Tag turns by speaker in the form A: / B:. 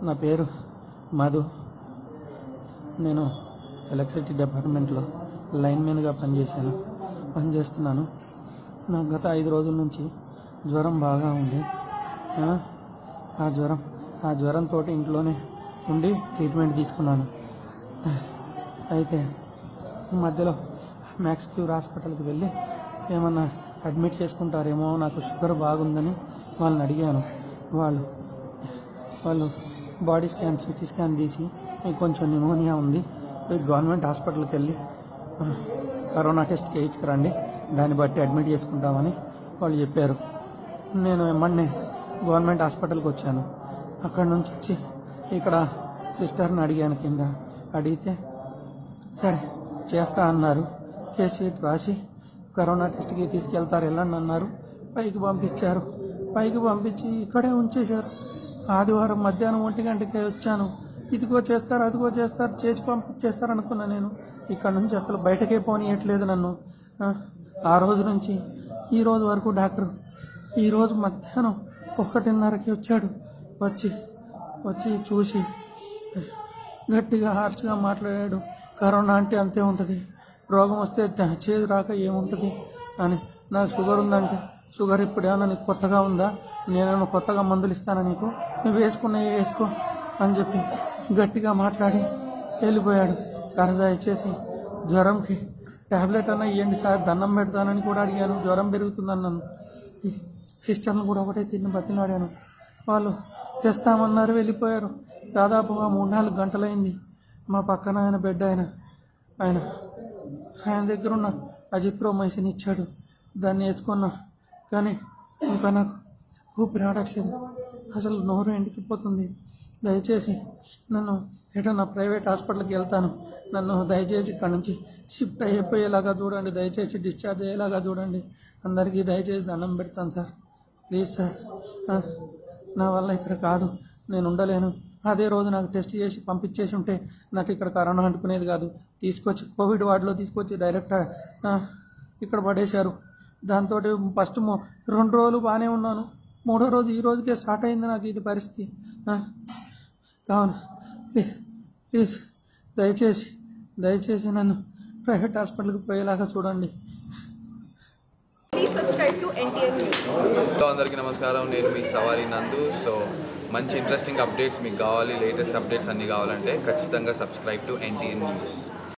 A: నా పేరు మధు నేను ఎలక్ట్రిసిటీ డిపార్ట్మెంట్లో లైన్మెన్గా పనిచేశాను పనిచేస్తున్నాను నాకు గత ఐదు రోజుల నుంచి జ్వరం బాగా ఉంది ఆ, ఆ జ్వరం ఆ జ్వరంతో ఇంట్లోనే ఉండి ట్రీట్మెంట్ తీసుకున్నాను అయితే మధ్యలో మ్యాక్స్ క్యూర్ హాస్పిటల్కి వెళ్ళి ఏమన్నా అడ్మిట్ చేసుకుంటారేమో నాకు షుగర్ బాగుందని వాళ్ళని అడిగాను వాళ్ళు వాళ్ళు బాడీ స్కాన్ సిటీ స్కాన్ తీసి మీకు కొంచెం న్యూమోనియా ఉంది మీరు గవర్నమెంట్ హాస్పిటల్కి వెళ్ళి ఆ, కరోనా టెస్ట్ చేయించుకురండి దాన్ని బట్టి అడ్మిట్ చేసుకుంటామని వాళ్ళు చెప్పారు నేను వెంబడినే గవర్నమెంట్ హాస్పిటల్కి వచ్చాను అక్కడ నుంచి వచ్చి ఇక్కడ సిస్టర్ని అడిగాను కింద అడిగితే సరే చేస్తా అన్నారు కేసు షీట్ రాసి కరోనా టెస్ట్కి తీసుకెళ్తారు వెళ్ళండి అన్నారు పైకి పంపించారు పైకి పంపించి ఇక్కడే ఉంచేశారు ఆదివారం మధ్యాహ్నం ఒంటి గంటకి వచ్చాను ఇదిగో చేస్తారు అదిగో చేస్తారు చేసి పంపించేస్తారు అనుకున్నా నేను ఇక్కడ నుంచి అసలు బయటకే పోనీయట్లేదు నన్ను ఆ, ఆ రోజు నుంచి ఈ రోజు వరకు డాక్టర్ ఈ రోజు మధ్యాహ్నం ఒకటిన్నరకి వచ్చాడు వచ్చి వచ్చి చూసి గట్టిగా హార్ష్గా మాట్లాడాడు కరోనా అంటే అంతే ఉంటుంది రోగం వస్తే ద- చేదు రాక ఏముంటుంది అని నాకు షుగర్ ఉందంటే షుగర్ ఇప్పుడు ఏమన్నా నీకు కొత్తగా ఉందా నేనేమో కొత్తగా మందులు ఇస్తాను నీకు నువ్వు వేసుకున్నా వేసుకో అని చెప్పి గట్టిగా మాట్లాడి వెళ్ళిపోయాడు సరే దయచేసి జ్వరంకి టాబ్లెట్ అన్న ఇవ్వండి సార్ దండం పెడతానని కూడా అడిగాను జ్వరం పెరుగుతుందన్నాను సిస్టర్ని కూడా ఒకటే తిని బతిలాడాను వాళ్ళు తెస్తామన్నారు వెళ్ళిపోయారు దాదాపుగా మూడు నాలుగు గంటలైంది మా పక్కన ఆయన బెడ్ ఆయన ఆయన ఆయన దగ్గర ఉన్న అజిత్రోమైసిన్ ఇచ్చాడు దాన్ని వేసుకున్నా కానీ ఇంకా నాకు ఊపిరి ఆడట్లేదు అసలు నోరు ఎండికిపోతుంది దయచేసి నన్ను ఎటన్నా ప్రైవేట్ హాస్పిటల్కి వెళ్తాను నన్ను దయచేసి ఇక్కడ నుంచి షిఫ్ట్ అయిపోయేలాగా చూడండి దయచేసి డిశ్చార్జ్ అయ్యేలాగా చూడండి అందరికీ దయచేసి దండం పెడతాను సార్ ప్లీజ్ సార్ ఆ, నా వల్ల ఇక్కడ కాదు నేను ఉండలేను అదే రోజు నాకు టెస్ట్ చేసి పంపించేసి ఉంటే నాకు ఇక్కడ కరోనా అంటుకునేది కాదు తీసుకొచ్చి కోవిడ్ వార్డులో తీసుకొచ్చి డైరెక్ట్ ఆ, ఇక్కడ పడేశారు దాంతో ఫస్ట్ మొ- రెండు రోజులు బాగానే ఉన్నాను మూడో రోజు ఈ రోజుకే స్టార్ట్ అయింది నాకు ఇది పరిస్థితి ఆ, కావున ప్లీజ్ ప్లీజ్ దయచేసి దయచేసి నన్ను ప్రైవేట్ హాస్పిటల్కి పోయేలాగా చూడండి
B: Please subscribe to NTN News.
C: Hello అందరికీ నమస్కారం నేను మీ సవారి నందు సో మంచి ఇంట్రెస్టింగ్ అప్డేట్స్ మీకు కావాలి లేటెస్ట్ అప్డేట్స్ అన్నీ కావాలంటే ఖచ్చితంగా సబ్స్క్రైబ్ టు ఎన్టీఎన్ న్యూస్